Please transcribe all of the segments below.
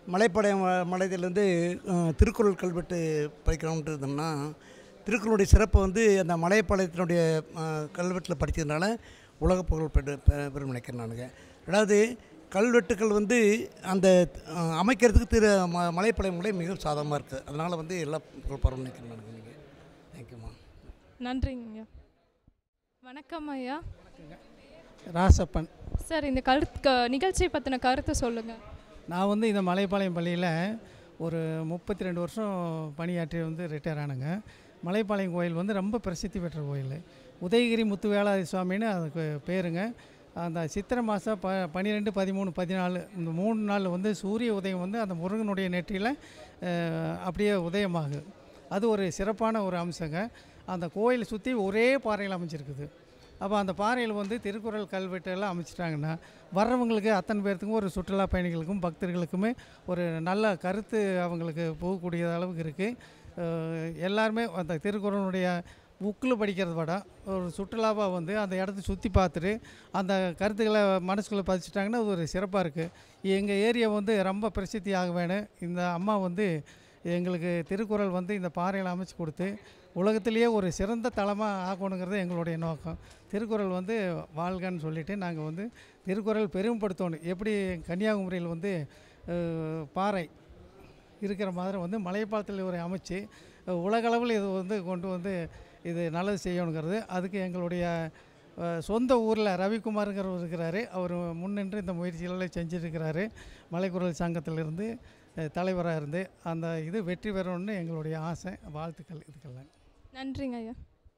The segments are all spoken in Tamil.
மலைப்பாளையம் மலையிலேருந்து திருக்குறள் கல்வெட்டு படிக்கணும்னு இருந்தோம்னா திருக்குறளுடைய சிறப்பை வந்து அந்த மலைப்பாளையத்தினுடைய கல்வெட்டில் படித்ததுனால உலக புகழ் பெற்று பெ- பெரும் நினைக்கிறேன் நானுங்க ரெண்டாவது கல்வெட்டுக்கள் வந்து அந்த அஹ், அமைக்கிறதுக்கு திரு ம மலைப்பாளையம் மலை மிகவும் சாதகமாக இருக்குது அதனால் வந்து எல்லா புகழ் பரவும் நினைக்கிறேன் நானுங்க நீங்கள் தேங்க்யூம்மா நன்றிங்க வணக்கம் ஐயா ராசப்பன் சார் இந்த கருத்து க- நிகழ்ச்சியை பற்றின கருத்தை சொல்லுங்கள் நான் வந்து இந்த மலைப்பாளையம் பள்ளியில் ஒரு முப்பத்தி ரெண்டு வருஷம் பணியாற்றி வந்து ரிட்டையர் ஆனேங்க மலைப்பாளையம் கோயில் வந்து ரொம்ப பிரசித்தி பெற்ற கோயில் உதயகிரி முத்துவேலாதி சுவாமின்னு அதுக்கு பேருங்க அந்த சித்திரை மாதம் ப பன்னிரெண்டு பதிமூணு பதினாலு இந்த மூணு நாள் வந்து சூரிய உதயம் வந்து அந்த முருகனுடைய நெற்றியில் அஹ், அப்படியே உதயமாகுது அது ஒரு சிறப்பான ஒரு அம்சங்க அந்த கோயிலை சுற்றி ஒரே பாறையில் அமைஞ்சிருக்குது அப்போ அந்த பாறையில் வந்து திருக்குறள் கல்வெட்டெல்லாம் அமைச்சிட்டாங்கன்னா வர்றவங்களுக்கு அத்தனை பேர்த்துக்கும் ஒரு சுற்றுலா பயணிகளுக்கும் பக்தர்களுக்குமே ஒரு நல்ல கருத்து அவங்களுக்கு போகக்கூடிய அளவுக்கு இருக்குது எல்லாருமே அந்த திருக்குறளுடைய புக்கில் படிக்கிறத விட ஒரு சுற்றுலாவாக வந்து அந்த இடத்த சுற்றி பார்த்துட்டு அந்த கருத்துக்களை மனசுக்குள்ளே பதிச்சிட்டாங்கன்னா அது ஒரு சிறப்பாக இருக்குது எங்கள் ஏரியா வந்து ரொம்ப பிரசித்தி ஆக வேணும் இந்த அம்மா வந்து எங்களுக்கு திருக்குறள் வந்து இந்த பாறையில் அமைச்சு கொடுத்து உலகத்திலேயே ஒரு சிறந்த தளமாக ஆக்கணுங்கிறது எங்களுடைய நோக்கம் திருக்குறள் வந்து வாழ்கன்னு சொல்லிட்டு நாங்கள் வந்து திருக்குறள் பெருமைப்படுத்தணும் எப்படி கன்னியாகுமரியில் வந்து அஹ், பாறை இருக்கிற மாதிரி வந்து மலைப்பாளத்தில் ஒரு அமைச்சு அஹ், உலகளவில் இது வந்து கொண்டு வந்து இது நல்லது செய்யணுங்கிறது அதுக்கு எங்களுடைய அஹ், சொந்த ஊரில் ரவிக்குமாருங்கிறவர் இருக்கிறாரு அவர் முன்னின்று இந்த முயற்சிகளை செஞ்சுருக்கிறாரு மலைக்குறள் சங்கத்திலிருந்து அஹ், தலைவராக இருந்து அந்த இது வெற்றி பெறணும்னு எங்களுடைய ஆசை வாழ்த்துக்கள் இதுக்கெல்லாம் நன்றிங்க ஐயா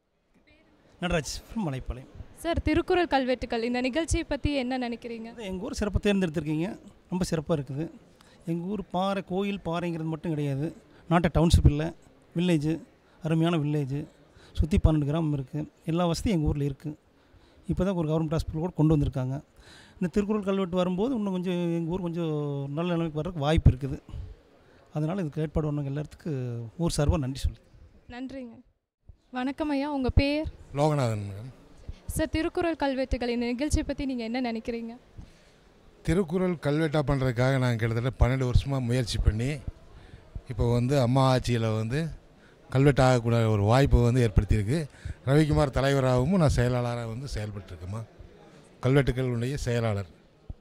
நடராஜ் from மலைப்பாளையம் சார் திருக்குறள் கல்வெட்டுக்கள் இந்த நிகழ்ச்சியை பற்றி என்ன நினைக்கிறீங்க எங்கள் ஊர் சிறப்பாக தேர்ந்தெடுத்திருக்கீங்க ரொம்ப சிறப்பாக இருக்குது எங்கள் ஊர் பாறை கோயில் பாறைங்கிறது மட்டும் கிடையாது நாட்டை டவுன்ஷிப் இல்லை வில்லேஜு அருமையான வில்லேஜு சுற்றி பன்னெண்டு கிராமம் இருக்குது எல்லா வசதியும் எங்கள் ஊரில் இருக்குது இப்போ தான் ஒரு கவர்மெண்ட் ஹாஸ்பிட்டல் கூட கொண்டு வந்திருக்காங்க இந்த திருக்குறள் கல்வெட்டு வரும்போது இன்னும் கொஞ்சம் எங்கள் ஊர் கொஞ்சம் நல்ல நிலைமைக்கு வர்றதுக்கு வாய்ப்பு இருக்குது அதனால் இதுக்கு ஏற்பாடு பண்ணவங்க எல்லாத்துக்கு ஊர் சார்பாக நன்றி சொல்லி நன்றிங்க வணக்கம் ஐயா உங்கள் பேர் லோகநாதன் மேடம் சார் திருக்குறள் கல்வெட்டுகள் இந்த நிகழ்ச்சியை பற்றி நீங்கள் என்ன நினைக்கிறீங்க திருக்குறள் கல்வெட்டாக பண்ணுறதுக்காக நாங்கள் கிட்டத்தட்ட பன்னெண்டு வருஷமாக முயற்சி பண்ணி இப்போ வந்து அம்மா ஆட்சியில் வந்து கல்வெட்டு ஆகக்கூடிய ஒரு வாய்ப்பை வந்து ஏற்படுத்தியிருக்கு ரவிக்குமார் தலைவராகவும் நான் செயலாளராக வந்து செயல்பட்டுருக்கேம்மா கல்வெட்டுக்களுடைய செயலாளர்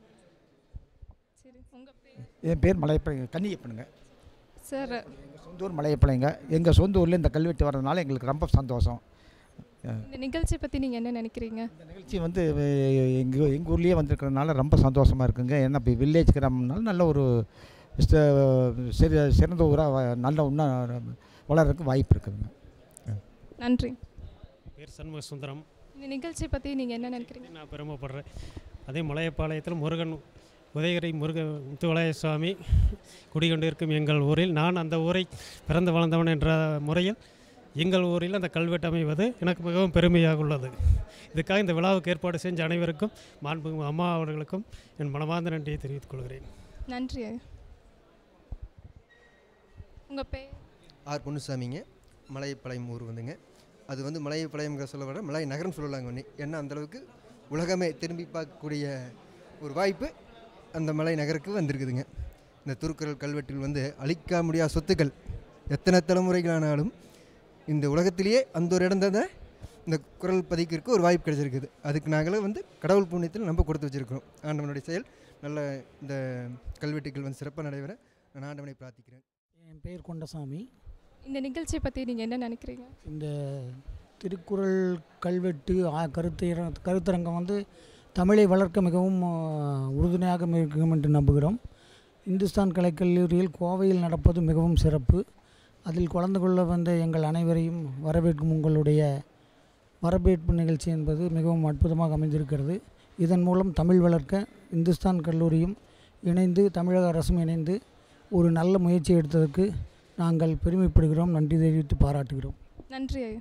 சரி உங்கள் பேர் என் பேர் மலையப்பாளையம் கன்னியப்பனுங்க சார் எங்கள் சொந்த ஊர் மலையப்பாளையங்க எங்கள் சொந்த ஊரில் இந்த கல்வெட்டு வர்றதுனால எங்களுக்கு ரொம்ப சந்தோஷம் இந்த நிகழ்ச்சியை பற்றி நீங்கள் என்ன நினைக்கிறீங்க இந்த நிகழ்ச்சி வந்து எங்கள் எங்கள் ஊர்லேயே வந்திருக்கிறதுனால ரொம்ப சந்தோஷமாக இருக்குங்க ஏன்னா இப்போ வில்லேஜ் கிராமம்னால நல்ல ஒரு ஸ்ட- சிற சிறந்த ஊராக நல்ல இன்னும் வளர்கிறதுக்கு வாய்ப்பு இருக்குதுங்க நன்றி பேர் சண்முக சுந்தரம் இந்த நிகழ்ச்சியை பற்றி நீங்கள் என்ன நினைக்கிறீங்க நான் பெருமைப்படுறேன் அதே மலையப்பாளையத்தில் முருகன் உதயகிரி முருக முத்துவலய சுவாமி குடிகொண்டிருக்கும் எங்கள் ஊரில் நான் அந்த ஊரை பிறந்து வளர்ந்தவன் என்ற முறையில் எங்கள் ஊரில் அந்த கல்வெட்டு அமைவது எனக்கு மிகவும் பெருமையாக உள்ளது இதுக்காக இந்த விழாவுக்கு ஏற்பாடு செஞ்ச அனைவருக்கும் மாண்பு அம்மா அவர்களுக்கும் என் மனமார்ந்த நன்றியை தெரிவித்துக் கொள்கிறேன் நன்றி ஐயா உங்கள் பேர் ஆர் பொன்னுசாமிங்க மலையப்பாளையம் ஊர் வந்துங்க அது வந்து மலையப்பாளையம்ங்கிற சொல்ல விட மலை நகரம் சொல்லலாங்க ஒன்று ஏன்னா அந்தளவுக்கு உலகமே திரும்பி பார்க்கக்கூடிய ஒரு வாய்ப்பு அந்த மலை நகருக்கு வந்திருக்குதுங்க இந்த திருக்குறள் கல்வெட்டில் வந்து அழிக்க முடியாத சொத்துக்கள் எத்தனை தலைமுறைகளானாலும் இந்த உலகத்திலேயே அந்த ஒரு இடம் தான் இந்த குரல் பதிக்கிறதுக்கு ஒரு வாய்ப்பு கிடைச்சிருக்குது அதுக்கு நாங்களும் வந்து கடவுள் புண்ணியத்தில் நம்ம கொடுத்து வச்சுருக்கிறோம் ஆண்டவனுடைய செயல் நல்ல இந்த கல்வெட்டுகள் வந்து சிறப்பாக நடைபெற நான் ஆண்டவனை பிரார்த்திக்கிறேன் என் பேர் கொண்டசாமி இந்த நிகழ்ச்சியை பற்றி நீங்கள் என்ன நினைக்கிறீங்க இந்த திருக்குறள் கல்வெட்டு ஆ- கருத்தர கருத்தரங்கம் வந்து தமிழை வளர்க்க மிகவும் ஆ, உறுதுணையாக இருக்கும் என்று நம்புகிறோம் இந்துஸ்தான் கலைக்கல்லூரியில் கோவையில் நடப்பது மிகவும் சிறப்பு அதில் கலந்து கொள்ள வந்த எங்கள் அனைவரையும் வரவேற்கும் உங்களுடைய வரவேற்பு நிகழ்ச்சி என்பது மிகவும் அற்புதமாக அமைந்திருக்கிறது இதன் மூலம் தமிழ் வளர்க்க இந்துஸ்தான் கல்லூரியும் இணைந்து தமிழக அரசும் இணைந்து ஒரு நல்ல முயற்சி எடுத்ததற்கு நாங்கள் பெருமைப்படுகிறோம் நன்றி தெரிவித்து பாராட்டுகிறோம் நன்றி ஐயா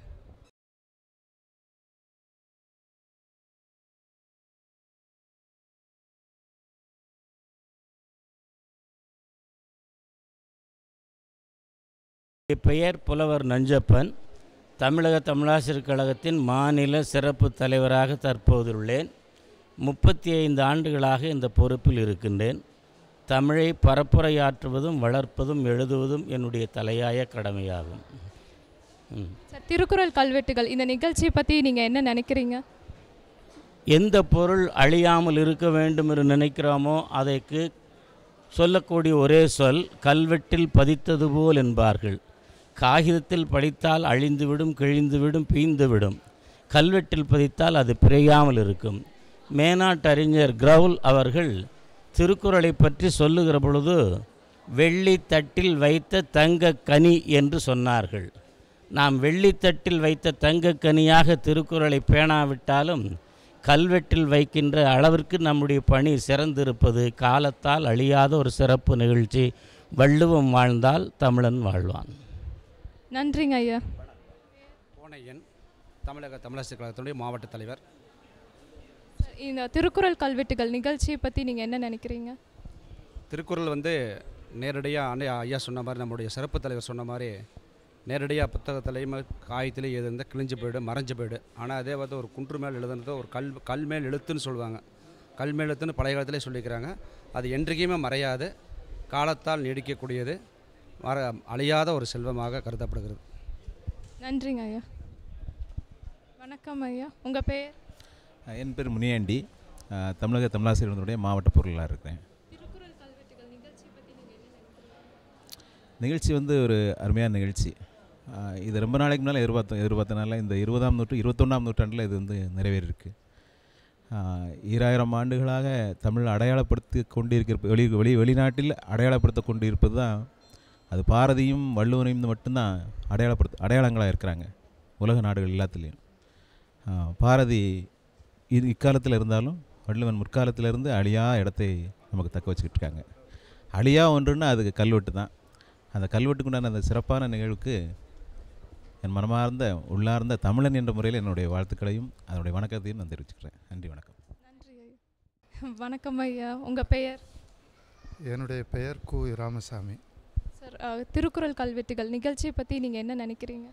பெயர் புலவர் நஞ்சப்பன் தமிழக தமிழாசிரியர் கழகத்தின் மாநில சிறப்பு தலைவராக தற்போது உள்ளேன் முப்பத்தி ஐந்து ஆண்டுகளாக இந்த பொறுப்பில் இருக்கின்றேன் தமிழை பரப்புரையாற்றுவதும் வளர்ப்பதும் எழுதுவதும் என்னுடைய தலையாய கடமையாகும் ம். சார் திருக்குறள் கல்வெட்டுகள் இந்த நிகழ்ச்சியை பற்றி நீங்கள் என்ன நினைக்கிறீங்க எந்த பொருள் அழியாமல் இருக்க வேண்டும் என்று நினைக்கிறோமோ அதற்கு சொல்லக்கூடிய ஒரே சொல் கல்வெட்டில் பதித்தது போல் என்பார்கள் காகிதத்தில் படித்தால் அழிந்துவிடும் கிழிந்துவிடும் பீந்துவிடும் கல்வெட்டில் பதித்தால் அது பிழையாமல் இருக்கும் மேனாட்டறிஞர் கிரவுல் அவர்கள் திருக்குறளை பற்றி சொல்லுகிற பொழுது வெள்ளி தட்டில் வைத்த தங்க கனி என்று சொன்னார்கள் நாம் வெள்ளித்தட்டில் வைத்த தங்கக் கனியாக திருக்குறளை பேணாவிட்டாலும் கல்வெட்டில் வைக்கின்ற அளவிற்கு நம்முடைய பணி சிறந்திருப்பது காலத்தால் அழியாத ஒரு சிறப்பு நிகழ்ச்சி வள்ளுவம் வாழ்ந்தால் தமிழன் வாழ்வான் நன்றிங்க ஐயா கோணையன் தமிழக தமிழரசு கழகத்தினுடைய மாவட்ட தலைவர் சார், இந்த திருக்குறள் கல்வெட்டுகள் நிகழ்ச்சியை பற்றி நீங்கள் என்ன நினைக்கிறீங்க திருக்குறள் வந்து நேரடியாக அன்னை ஐயா சொன்ன மாதிரி நம்முடைய சிறப்பு தலைவர் சொன்ன மாதிரி நேரடியாக புத்தகத்திலையும் காயத்திலையும் எழுதுனது கிழிஞ்சு போயிடு மறைஞ்சு போயிடு ஆனால் அதே வந்து ஒரு குன்று மேல் எழுதுனது ஒரு கல் கல் மேல் எழுத்துன்னு சொல்லுவாங்க கல் மேல் எழுத்துன்னு பழைய காலத்திலே சொல்லிக்கிறாங்க அது என்றைக்குமே மறையாது காலத்தால் நீடிக்கக்கூடியது மற அழியாத ஒரு செல்வமாக கருதப்படுகிறது நன்றிங்க ஐயா வணக்கம் ஐயா உங்கள் பேர் என் பேர் முனியாண்டி அஹ், தமிழக தமிழாசிரியர்களுடைய மாவட்ட பொருளாளர் இருக்கிறேன் நிகழ்ச்சி வந்து ஒரு அருமையான நிகழ்ச்சி அஹ், இது ரொம்ப நாளைக்கு முன்னால் எதிர்பார்த்தோம் எதிர்பார்த்தனால இந்த இருபதாம் நூற்று இருபத்தொன்னாம் நூற்றாண்டில் இது வந்து நிறைவேறியிருக்கு அஹ், ஈராயிரம் ஆண்டுகளாக தமிழ் அடையாளப்படுத்தி கொண்டிருக்கிற வெளி வெளி வெளிநாட்டில் அடையாளப்படுத்த கொண்டு இருப்பது தான் அது பாரதியும் வள்ளுவனையும் மட்டும்தான் அடையாளப்படுத்த அடையாளங்களாக இருக்கிறாங்க உலக நாடுகள் எல்லாத்துலேயும் ஆஹ் பாரதி இது இக்காலத்தில் இருந்தாலும் வள்ளுவன் முற்காலத்தில் இருந்து அழியா இடத்தை நமக்கு தக்க வச்சுக்கிட்டு இருக்காங்க அழியா ஒன்றுன்னா அதுக்கு கல்வெட்டு தான் அந்த கல்வெட்டுக்குண்டான அந்த சிறப்பான நிகழ்வுக்கு என் மனமார்ந்த உள்ளார்ந்த தமிழன் என்ற முறையில் என்னுடைய வாழ்த்துக்களையும் அதனுடைய வணக்கத்தையும் நான் தெரிவிச்சுக்கிறேன் நன்றி வணக்கம் நன்றி ஐயா வணக்கம் ஐயா உங்கள் பெயர் என்னுடைய பெயர் கு ராமசாமி சார் அஹ், திருக்குறள் கல்வெட்டுகள் நிகழ்ச்சியை பற்றி நீங்கள் என்ன நினைக்கிறீங்க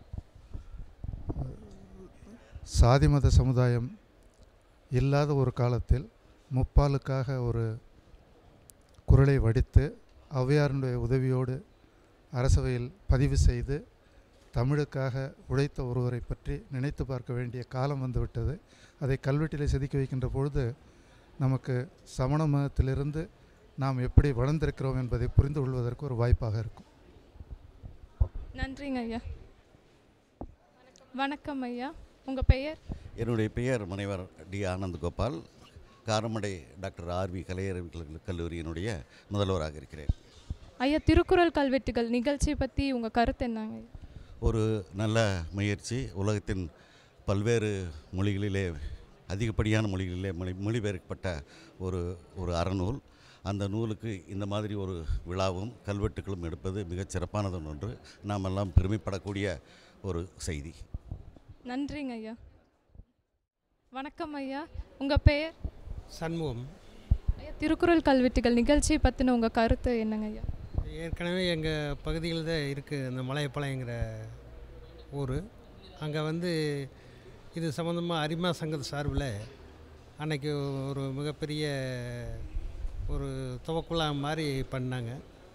சாதி மத சமுதாயம் இல்லாத ஒரு காலத்தில் முப்பாலுக்காக ஒரு குரலை வடித்து ஔவையாருடைய உதவியோடு அரசவையில் பதிவு செய்து தமிழுக்காக உழைத்த ஒருவரை பற்றி நினைத்து பார்க்க வேண்டிய காலம் வந்துவிட்டது அதை கல்வெட்டிலே செதுக்கி வைக்கின்ற பொழுது நமக்கு சமண மதத்திலிருந்து நாம் எப்படி வளர்ந்திருக்கிறோம் என்பதை புரிந்து கொள்வதற்கு ஒரு வாய்ப்பாக இருக்கும் நன்றிங்க ஐயா வணக்கம் ஐயா உங்கள் பெயர் என்னுடைய பெயர் முனைவர் D Anand Gopal Karamadai doctor RV கலையறிவியல் கல்லூரியினுடைய முதல்வராக இருக்கிறேன் ஐயா திருக்குறள் கல்வெட்டுகள் நிகழ்ச்சியை பற்றி உங்கள் கருத்து என்னங்க ஐயா ஒரு நல்ல முயற்சி உலகத்தின் பல்வேறு மொழிகளிலே அதிகப்படியான மொழிகளிலே மொழி மொழிபெயர்க்கப்பட்ட ஒரு ஒரு அறநூல் அந்த நூலுக்கு இந்த மாதிரி ஒரு விழாவும் கல்வெட்டுகளும் எடுப்பது மிகச் சிறப்பானது ஒன்று நாம் எல்லாம் பெருமைப்படக்கூடிய ஒரு செய்தி நன்றிங்க ஐயா வணக்கம் ஐயா உங்கள் பெயர் சண்முகம் ஐயா திருக்குறள் கல்வெட்டுகள் நிகழ்ச்சியை பற்றின உங்கள் கருத்து என்னங்க ஐயா ஏற்கனவே எங்கள் பகுதியில் தான் இருக்குது இந்த மலையப்பாளையங்கிற ஊர் அங்கே வந்து இது சம்மந்தமாக அரிமா சங்கத்து சார்பில் அன்னைக்கு ஒரு மிகப்பெரிய ஒரு துவக்குழா மாதிரி பண்ணாங்க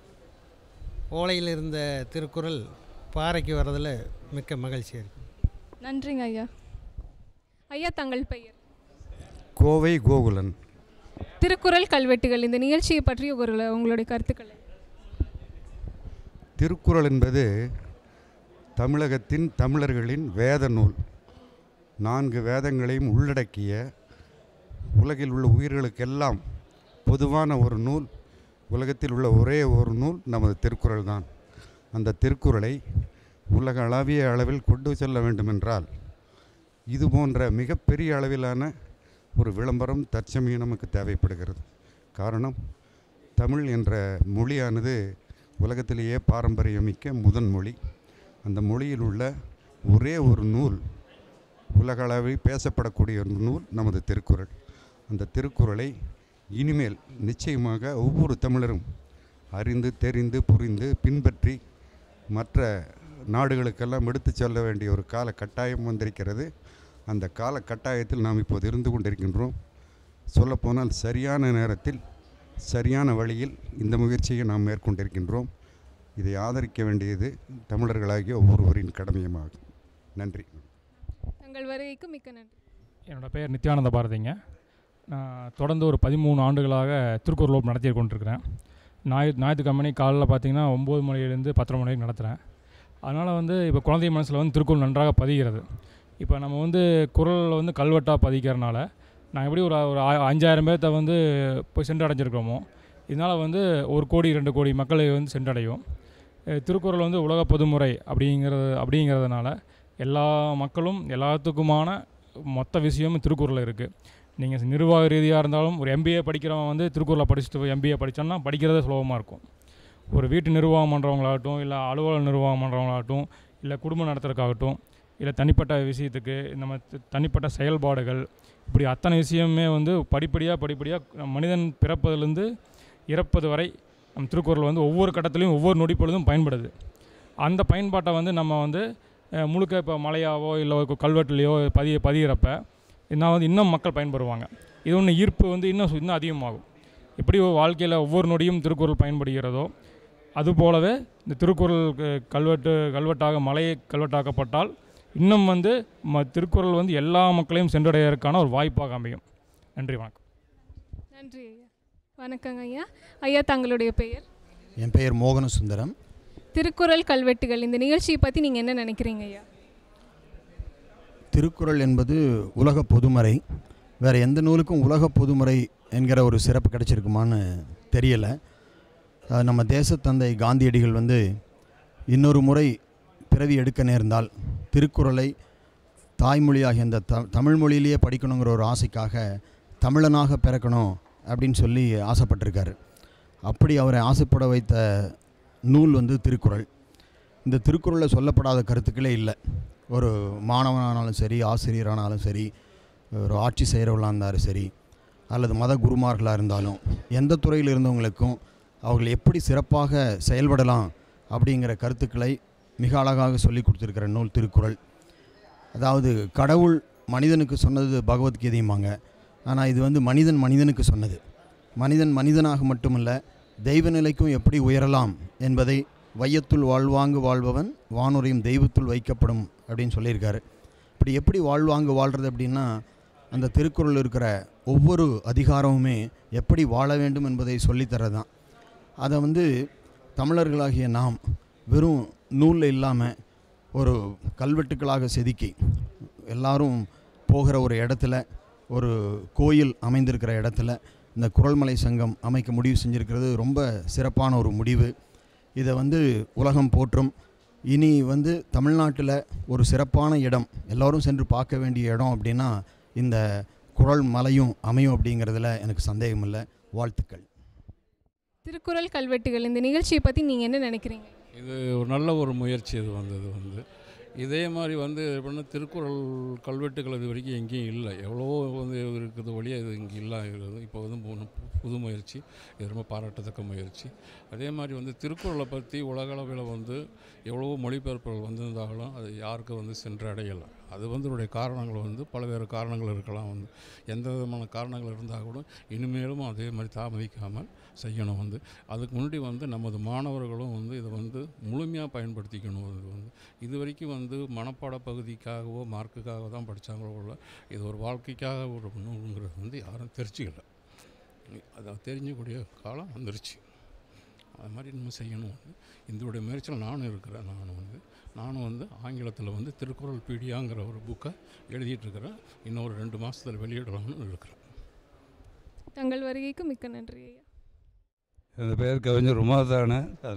ஓலையில் இருந்த திருக்குறள் பாறைக்கு வர்றதில் மிக்க மகிழ்ச்சியாக இருக்குது நன்றிங்க ஐயா ஐயா தங்கள் பெயர் கோவை கோகுலன் திருக்குறள் கல்வெட்டுகள் இந்த நிகழ்ச்சியை பற்றி ஒரு உங்களுடைய கருத்துக்கள் திருக்குறள் என்பது தமிழகத்தின் தமிழர்களின் வேத நூல் நான்கு வேதங்களையும் உள்ளடக்கிய உலகில் உள்ள உயிர்களுக்கெல்லாம் பொதுவான ஒரு நூல் உலகத்தில் உள்ள ஒரே ஒரு நூல் நமது திருக்குறள் தான் அந்த திருக்குறளை உலக அளவிய அளவில் கொண்டு செல்ல வேண்டுமென்றால் இது போன்ற மிகப்பெரிய அளவிலான ஒரு விளம்பரம் தற்சமயம் நமக்கு தேவைப்படுகிறது காரணம் தமிழ் என்ற மொழியானது உலகத்திலேயே பாரம்பரியமிக்க முதன் மொழி அந்த மொழியில் உள்ள ஒரே ஒரு நூல் உலக அளவில் பேசப்படக்கூடிய ஒரு நூல் நமது திருக்குறள் அந்த திருக்குறளை இனிமேல் நிச்சயமாக ஒவ்வொரு தமிழரும் அறிந்து தெரிந்து புரிந்து பின்பற்றி மற்ற நாடுகளுக்கெல்லாம் எடுத்து செல்ல வேண்டிய ஒரு கால கட்டாயம் வந்திருக்கிறது அந்த கால கட்டாயத்தில் நாம் இப்போது இருந்து கொண்டிருக்கின்றோம் சொல்லப்போனால் சரியான நேரத்தில் சரியான வழியில் இந்த முயற்சியை நாம் மேற்கொண்டிருக்கின்றோம் இதை ஆதரிக்க வேண்டியது தமிழர்களாகிய ஒவ்வொருவரின் கடமையுமாகும் நன்றி தங்கள் வருகைக்கு மிக்க நன்றி என்னோடய பெயர் நித்யானந்த பாரதிங்க நான் தொடர்ந்து ஒரு பதிமூணு ஆண்டுகளாக திருக்குறள் வகுப்பு நடத்தி கொண்டிருக்கிறேன் ஞாயி ஞாயிற்றுக்கிழமை காலைல பார்த்தீங்கன்னா ஒம்பது மணிலேருந்து பத்தரை மணி வரைக்கும் நடத்துகிறேன் அதனால் வந்து இப்போ குழந்தை மனசில் வந்து திருக்குறள் நன்றாக பதிகிறது இப்போ நம்ம வந்து குரலில் வந்து கல்வெட்டாக பதிக்கிறனால நான் எப்படி ஒரு ஒரு ஆ- அஞ்சாயிரம் பேர்த்த வந்து போய் சென்றடைஞ்சிருக்கிறோமோ இதனால் வந்து ஒரு கோடி ரெண்டு கோடி மக்களை வந்து சென்றடையும் அஹ் திருக்குறள் வந்து உலக பொதுமுறை அப்படிங்கிறது அப்படிங்கிறதுனால எல்லா மக்களும் எல்லாத்துக்குமான மொத்த விஷயமும் திருக்குறளில் இருக்குது நீங்கள் நிர்வாக ரீதியாக இருந்தாலும் ஒரு எம்பிஏ படிக்கிறவன் வந்து திருக்குறளை படிச்சுட்டு எம்பிஏ படித்தோன்னா படிக்கிறதே சுலபமாக இருக்கும் ஒரு வீட்டு நிர்வாகம் பண்ணுறவங்களாகட்டும் இல்லை அலுவலக நிர்வாகம் பண்ணுறவங்களாகட்டும் இல்லை குடும்பம் நடத்துறதுக்காகட்டும் இல்லை தனிப்பட்ட விஷயத்துக்கு நம்ம த- தனிப்பட்ட செயல்பாடுகள் இப்படி அத்தனை விஷயமே வந்து படிப்படியாக படிப்படியாக மனிதன் பிறப்பதிலிருந்து இறப்பது வரை நம் திருக்குறள் வந்து ஒவ்வொரு கட்டத்துலையும் ஒவ்வொரு நொடி பொழுதும் பயன்படுது அந்த பயன்பாட்டை வந்து நம்ம வந்து அஹ், முழுக்க இப்போ மலையாவோ இல்லை ஒரு கல்வெட்டுலேயோ பதிய பதிகிறப்ப நான் வந்து இன்னும் மக்கள் பயன்பெறுவாங்க இது ஒன்று ஈர்ப்பு வந்து இன்னும் சு- இன்னும் அதிகமாகும் எப்படி வாழ்க்கையில் ஒவ்வொரு நொடியும் திருக்குறள் பயன்படுகிறதோ அதுபோலவே இந்த திருக்குறள் க- கல்வெட்டு கல்வெட்டாக மலையை கல்வெட்டாக்கப்பட்டால் இன்னும் வந்து ம திருக்குறள் வந்து எல்லா மக்களையும் சென்றடைவதற்கான ஒரு வாய்ப்பாக அமையும் நன்றி வணக்கம் நன்றி ஐயா வணக்கங்க ஐயா ஐயா தங்களுடைய பெயர் என் பெயர் மோகன சுந்தரம் திருக்குறள் கல்வெட்டுகள் இந்த நிகழ்ச்சியை பற்றி நீங்கள் என்ன நினைக்கிறீங்க ஐயா திருக்குறள் என்பது உலக பொதுமறை வேறு எந்த நூலுக்கும் உலக பொதுமறை என்கிற ஒரு சிறப்பு கிடைச்சிருக்குமான்னு தெரியலை அஹ் நம்ம தேசத்தந்தை காந்தியடிகள் வந்து இன்னொரு முறை பிறவி எடுக்க நேர்ந்தால் திருக்குறளை தாய்மொழியாகிய இந்த த தமிழ் மொழியிலேயே படிக்கணுங்கிற ஒரு ஆசைக்காக தமிழனாக பிறக்கணும் அப்படின்னு சொல்லி ஆசைப்பட்டிருக்காரு அப்படி அவரை ஆசைப்பட வைத்த நூல் வந்து திருக்குறள் இந்த திருக்குறளில் சொல்லப்படாத கருத்துக்களே இல்லை ஒரு மாணவனானாலும் சரி ஆசிரியரானாலும் சரி ஒரு ஆட்சி செய்கிறவர்களாக இருந்தாலும் சரி அல்லது மத குருமார்களாக இருந்தாலும் எந்த துறையில் இருந்தவங்களுக்கும் அவர்கள் எப்படி சிறப்பாக செயல்படலாம் அப்படிங்கிற கருத்துக்களை மிக அழகாக சொல்லி கொடுத்துருக்கிற நூல் திருக்குறள் அதாவது கடவுள் மனிதனுக்கு சொன்னது பகவத்கீதையுமாங்க ஆனால் இது வந்து மனிதன் மனிதனுக்கு சொன்னது மனிதன் மனிதனாக மட்டுமல்ல தெய்வ நிலைக்கும் எப்படி உயரலாம் என்பதை வையத்துள் வாழ்வாங்கு வாழ்பவன் வானுரையும் தெய்வத்துள் வைக்கப்படும் அப்படின்னு சொல்லியிருக்காரு இப்படி எப்படி வாழ்வாங்கு வாழ்கிறது அப்படின்னா அந்த திருக்குறள் இருக்கிற ஒவ்வொரு அதிகாரமுமே எப்படி வாழ வேண்டும் என்பதை சொல்லித்தரது தான் அதை வந்து தமிழர்களாகிய நாம் வெறும் நூலில் இல்லாமல் ஒரு கல்வெட்டுக்களாக செதுக்கி எல்லாரும் போகிற ஒரு இடத்துல ஒரு கோயில் அமைந்திருக்கிற இடத்துல இந்த குரல்மலை சங்கம் அமைக்க முடிவு செஞ்சுருக்கிறது ரொம்ப சிறப்பான ஒரு முடிவு இதை வந்து உலகம் போற்றும் இனி வந்து தமிழ்நாட்டில் ஒரு சிறப்பான இடம் எல்லோரும் சென்று பார்க்க வேண்டிய இடம் அப்படின்னா இந்த குரல் மலையும் அமையும் அப்படிங்கிறதுல எனக்கு சந்தேகம் இல்லை வாழ்த்துக்கள் திருக்குறள் கல்வெட்டுகள் இந்த நிகழ்ச்சியை பற்றி நீங்கள் என்ன நினைக்கிறீங்க இது ஒரு நல்ல ஒரு முயற்சி இது வந்தது வந்து இதே மாதிரி வந்து எப்படின்னா திருக்குறள் கல்வெட்டுகள் இது வரைக்கும் எங்கேயும் இல்லை எவ்வளவோ வந்து இருக்கிறது வழியாக இது இங்கே இல்லாகிறது இப்போ வந்து புது- புது முயற்சி இது ரொம்ப பாராட்டத்தக்க முயற்சி அதே மாதிரி வந்து திருக்குறளை பற்றி உலகளவில் வந்து எவ்வளவோ மொழிபெயர்ப்புகள் வந்திருந்தாலும் அது யாருக்கும் வந்து சென்றடையலை அது வந்து இதனுடைய காரணங்கள் வந்து பல்வேறு காரணங்கள் இருக்கலாம் வந்து எந்த விதமான காரணங்கள் இருந்தால் கூட இனிமேலும் அதே மாதிரி தாமதிக்காமல் செய்யணும் வந்து அதுக்கு முன்னாடி வந்து நமது மாணவர்களும் வந்து இதை வந்து முழுமையாக பயன்படுத்திக்கணும் இது வந்து இது வரைக்கும் வந்து மனப்பாட பகுதிக்காகவோ மார்க்குக்காக தான் படித்தாங்களோ உள்ள இது ஒரு வாழ்க்கைக்காக ஒரு நூலுங்கிறது வந்து யாரும் தெரிஞ்சுக்கல அதை தெரிஞ்சக்கூடிய காலம் வந்துருச்சு அது மாதிரி நம்ம செய்யணும் வந்து இதோடைய முயற்சியில் நானும் இருக்கிறேன் நானும் வந்து நானும் வந்து ஆங்கிலத்தில் வந்து திருக்குறள் பீடியாங்கிற ஒரு புக்கை எழுதிட்டுருக்கிறேன் இன்னொரு ரெண்டு மாதத்தில் வெளியிடலாம்னு இருக்கிறேன் தங்கள் வருகைக்கு மிக்க நன்றி ஐயா எனது பெயர் கவிஞர் உமாதான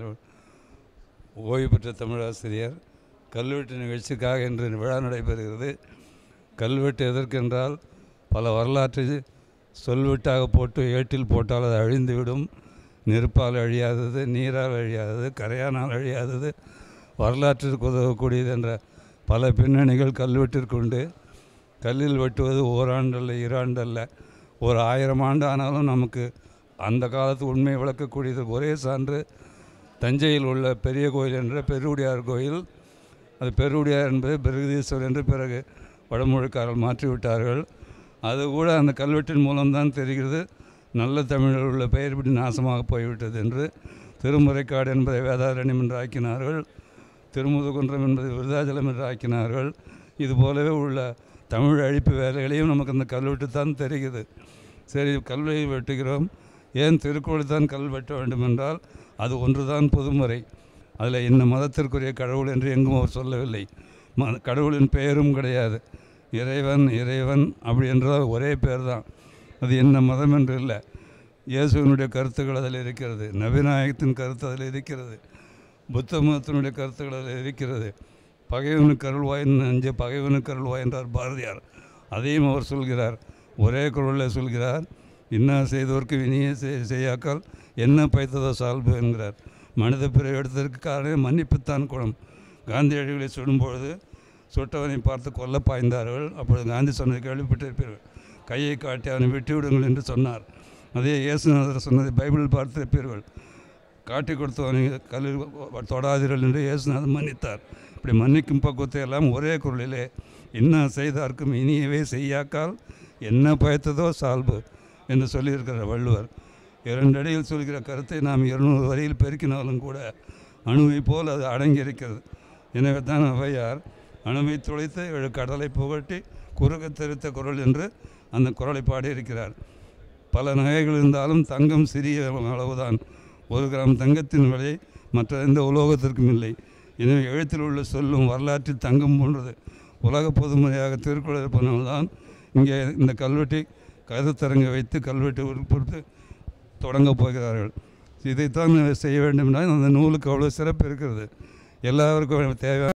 ஓய்வு பெற்ற தமிழாசிரியர் கல்வெட்டு நிகழ்ச்சிக்காக இன்று விழா நடைபெறுகிறது கல்வெட்டு எதற்கென்றால் பல வரலாற்றை சொல்வெட்டாக போட்டு ஏட்டில் போட்டால் அது அழிந்துவிடும் நெருப்பால் அழியாதது நீரால் அழியாதது கரையானால் அழியாதது வரலாற்றிற்கு உதவக்கூடியது என்ற பல பின்னணிகள் கல்வெட்டிற்கு உண்டு கல்லில் வெட்டுவது ஓராண்டல்ல இராண்டல்ல ஒரு ஆயிரம் ஆண்டு ஆனாலும் நமக்கு அந்த காலத்து உண்மை விளக்கக்கூடியது ஒரே சான்று தஞ்சையில் உள்ள பெரிய கோயில் என்ற பெருவுடையார் கோயில் அது பெருவுடையார் என்பது பிரகதீஸ்வரர் என்று பிறகு வடமொழிக்காரர்கள் மாற்றிவிட்டார்கள் அது கூட அந்த கல்வெட்டின் மூலம்தான் தெரிகிறது நல்ல தமிழில் உள்ள பெயர் இப்படி நாசமாக போய்விட்டது என்று திருமுறைக்காடு என்பதை வேதாரண்யம் என்று ஆக்கினார்கள் திருமுதுகுன்றம் என்பதை விருதாச்சலம் என்று ஆக்கினார்கள் இது போலவே உள்ள தமிழ் அழிப்பு வேலைகளையும் நமக்கு அந்த கல்வெட்டு தான் தெரிகிறது சரி கல்வை வெட்டுகிறோம் ஏன் திருக்குறளை தான் கல் வெட்ட வேண்டும் என்றால் அது ஒன்றுதான் பொதுமுறை அதில் இந்த மதத்திற்குரிய கடவுள் என்று எங்கும் அவர் சொல்லவில்லை ம கடவுளின் பெயரும் கிடையாது இறைவன் இறைவன் அப்படி என்றால் ஒரே பேர் தான் அது என்ன மதம் என்று இல்லை இயேசுவினுடைய கருத்துக்கள் அதில் இருக்கிறது நபிநாயகத்தின் கருத்து அதில் இருக்கிறது புத்த மதத்தினுடைய கருத்துக்கள் அதில் இருக்கிறது பகைவனுக்கு அருள்வாய் நஞ்ச பகைவனுக்கு அருள்வாய் என்றார் பாரதியார் அதையும் அவர் சொல்கிறார் ஒரே குரலில் சொல்கிறார் இன்னா செய்தோர்க்கு வினிய செய்- செய்யாக்கால் என்ன பைத்ததோ சால்பு என்கிறார் மனித பிறகு எடுத்ததற்கு காரணம் மன்னிப்புத்தான் குணம் காந்தியடிகளை சுடும்பொழுது சுட்டவனை பார்த்து கொல்ல பாய்ந்தார்கள் அப்பொழுது காந்தி சொன்னதை கேள்விப்பட்டிருப்பீர்கள் கையை காட்டி அவனை விட்டு விடுங்கள் என்று சொன்னார் அதே இயேசுநாதர் சொன்னதை பைபிளில் பார்த்திருப்பீர்கள் காட்டி கொடுத்தவனை கல்லில் தொடாதீர்கள் என்று இயேசுநாதர் மன்னித்தார் இப்படி மன்னிக்கும் பக்குவத்தை எல்லாம் ஒரே குரலிலே என்ன செய்தார்க்கும் இனியவே செய்யாக்கால் என்ன பயத்ததோ சால்பு என்று சொல்லியிருக்கிறார் வள்ளுவர் இரண்டடியில் சொல்கிற கருத்தை நாம் இருநூறு வரியில் பெருக்கினாலும் கூட அணுவை போல் அது அடங்கியிருக்கிறது எனவே தான் ஔவையார் அணுவை துளைத்து ஏழு கடலை புகட்டி குறுக தெரித்த குரல் என்று அந்த குரலை பாடியிருக்கிறார் பல நகைகள் இருந்தாலும் தங்கம் சிறிய அளவுதான் ஒரு கிராம் தங்கத்தின் விலை மற்ற எந்த உலோகத்திற்கும் இல்லை எனவே எழுத்தில் உள்ள சொல்லும் வரலாற்றில் தங்கம் போன்றது உலக பொதுமுறையாக திருக்குறள் இருப்பதனால்தான் இங்கே இந்த கல்வெட்டை கருத்தரங்க வைத்து கல்வெட்டு உட்படுத்து தொடங்கப் போகிறார்கள் இதைத்தான் செய்ய வேண்டும் என்றால் அந்த நூலுக்கு அவ்வளோ சிறப்பு இருக்கிறது எல்லாருக்கும் தேவையான